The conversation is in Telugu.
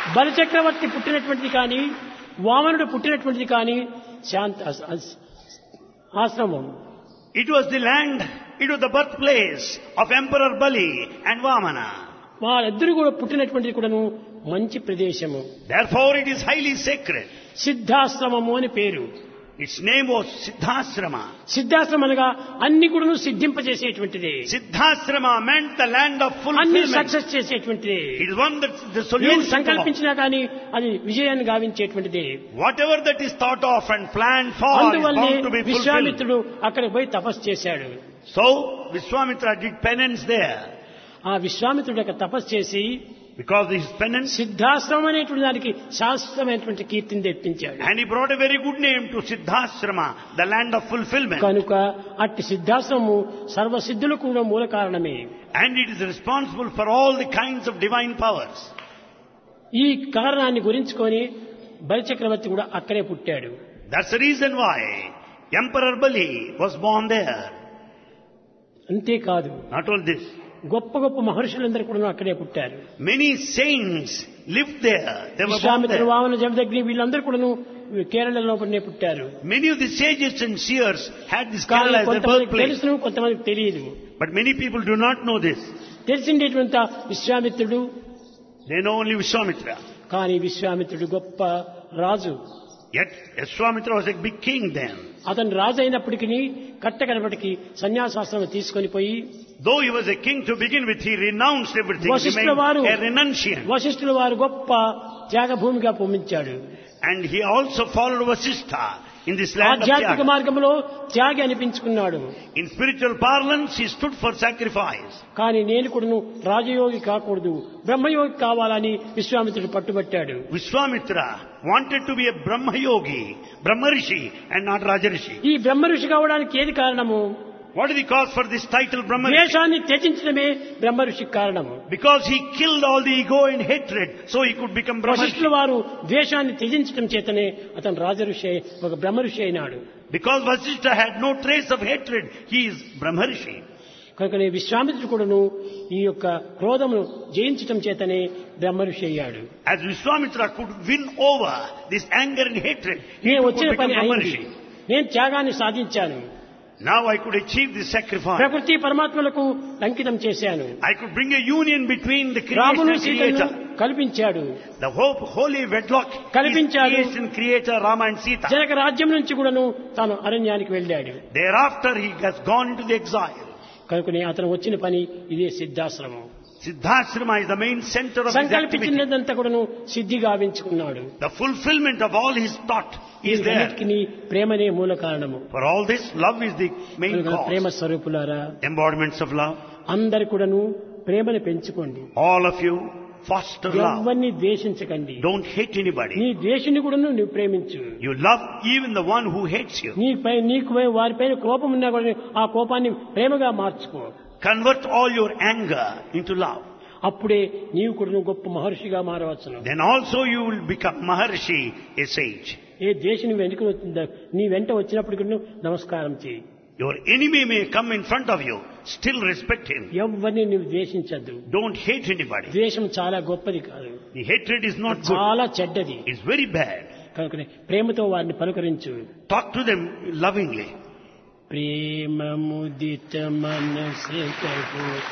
బలిచక్రవర్తి పుట్టినటువంటిది కానీ వామనుడు పుట్టినటువంటిది కానీ శాంత అస్- అస్- ఆశ్రమం It was the land, it was the birthplace of Emperor Bali and Vamana. వాళ్ళిద్దరూ కూడా పుట్టినటువంటిది కూడాను మంచి ప్రదేశము Therefore it is highly sacred. సిద్ధాశ్రమము అని పేరు Its name was Siddhasrama. సిద్ధాశ్రమం అనగా అన్ని కూడాను సిద్ధింపజేసేటువంటిది Siddhasrama meant the land of అన్ని fulfillment. సక్సెస్ చేసేటువంటిది It is one that's the ఏం solution. to all. సంకల్పించినా కానీ అది విజయాన్ని గావించేటువంటిది Whatever that is thought of and planned for is అందువల్లే bound to be fulfilled. విశ్వామిత్రుడు అక్కడికి పోయి తపస్సు చేశాడు So Vishwamitra did penance there. ఆ విశ్వామిత్రుడు యొక్క తపస్సు చేసి Because his penance సిద్ధాశ్రమం అనేటువంటి దానికి శాశ్వతమైనటువంటి కీర్తిని తెప్పించాడు and he brought a very good name to Siddhasrama, the land of fulfillment. కనుక అట్టి సిద్ధాశ్రమము సర్వసిద్ధులకు కూడా మూల కారణమే And it is responsible for all the kinds of divine powers. ఈ కారణాన్ని గురించుకొని బలిచక్రవర్తి కూడా అక్కడే పుట్టాడు That's the reason why Emperor Bali was born there. అంతేకాదు Not only this, గొప్ప గొప్ప మహర్షులందరూ కూడా అక్కడే పుట్టారు many saints lived there. They were born Vishwamitra there. Vamana Jamadagni వీళ్ళందరూ కూడాను కేరళలో పడినే పుట్టారు Many of the sages and seers had this కానీ Kerala as their కొంతమందికి birthplace. తెలుసును కొంతమందికి తెలియదు But many people do not know this. తెలిసిండేటువంటి విశ్వామిత్రుడు They know only Vishwamitra. కానీ విశ్వామిత్రుడు గొప్ప రాజు Yet Vishwamitra was a big king then. అతను రాజు అయినప్పటికీ కట్టకనపటికి సన్యాసాశ్రమం తీసుకొని పోయి Though he was a king to begin with, he renounced everything, వశిష్ఠుల remained వారు a renunciant. వశిష్ఠుల వారు గొప్ప త్యాగభూమిగా పొమ్మించాడు And he also followed Vasistha in this land of ఆధ్యాత్మిక Tyaga. మార్గంలో త్యాగి అనిపించుకున్నాడు In spiritual parlance, he stood for sacrifice. కానీ నేను కూడాను రాజయోగి కాకూడదు బ్రహ్మయోగి కావాలని విశ్వామిత్రుడు పట్టుబట్టాడు Vishwamitra wanted to be a Brahma yogi, Brahma Rishi, and not Raja Rishi. ఈ బ్రహ్మ ఋషి కావడానికి ఏది కారణము What is the cause for this title Brahma Rishi? ద్వేషాన్ని త్యజించడమే బ్రహ్మ ఋషికి కారణము Because he killed all the ego and hatred, so he could become Brahma వశిష్ఠుల Rishi. వారు ద్వేషాన్ని త్యజించడం చేతనే అతను రాజఋషి అయి ఒక బ్రహ్మ ఋషి అయినాడు Because Vasistha had no trace of hatred, he is Brahma Rishi. కనుకనే విశ్వామిత్రుడు కూడాను ఈ యొక్క క్రోధమును జయించటం చేతనే బ్రహ్మ ఋషి అయ్యాడు As Vishwamitra could win over this anger and hatred, he నేను could వచ్చిన become పని Brahma అయింది Rishi. నేను త్యాగాన్ని సాధించాను Now I could achieve this sacrifice. ప్రకృతి పరమాత్మలకు అంకితం చేశాను I could bring a union between the రామును creation and సీతను creator. కల్పించాడు The hope, holy wedlock is కల్పించాడు. creation, creator, Rama and Sita. Janaka రాజ్యం నుంచి కూడాను తాను అరణ్యానికి వెళ్ళాడు Thereafter he has gone into the exile. కనుకనే అతను వచ్చిన పని ఇదే సిద్ధాశ్రమం Siddhasrama is the main center of his activity. సంకల్పించినదంతా కూడాను సిద్ధి గావించుకున్నాడు The fulfillment of all his thought is there. వీటన్నిటికీ ప్రేమనే మూల కారణము For all this, love is the main కనుక cause. ప్రేమ స్వరూపులారా Embodiments of love. అందరు కూడాను ప్రేమను పెంచుకోండి All of you foster love. ఎవరిని ద్వేషించకండి Don't hate anybody. నీ ద్వేషుని కూడా నువ్వు ప్రేమించు You love even the one who hates you. నీపై నీకు వారిపైన కోపం ఉన్నా కూడా ఆ కోపాన్ని ప్రేమగా మార్చుకో Convert all your anger into love. అప్పుడే నీవు కూడా నువ్వు గొప్ప మహర్షిగా మారవచ్చును Then also you will become Maharshi, a sage. ఏ దేశం వెనుక వచ్చిందా నీ వెంట వచ్చినప్పటికీ నువ్వు నమస్కారం చేయి Your enemy may come in front of you. Still respect him. ఎవరిని నువ్వు ద్వేషించద్దు Don't hate anybody. ద్వేషం చాలా గొప్పది కాదు The hatred is not good. చాలా చెడ్డది It's very bad. కనుక ప్రేమతో వారిని పలుకరించు Talk to them lovingly. ప్రేమ ముదిత మనసు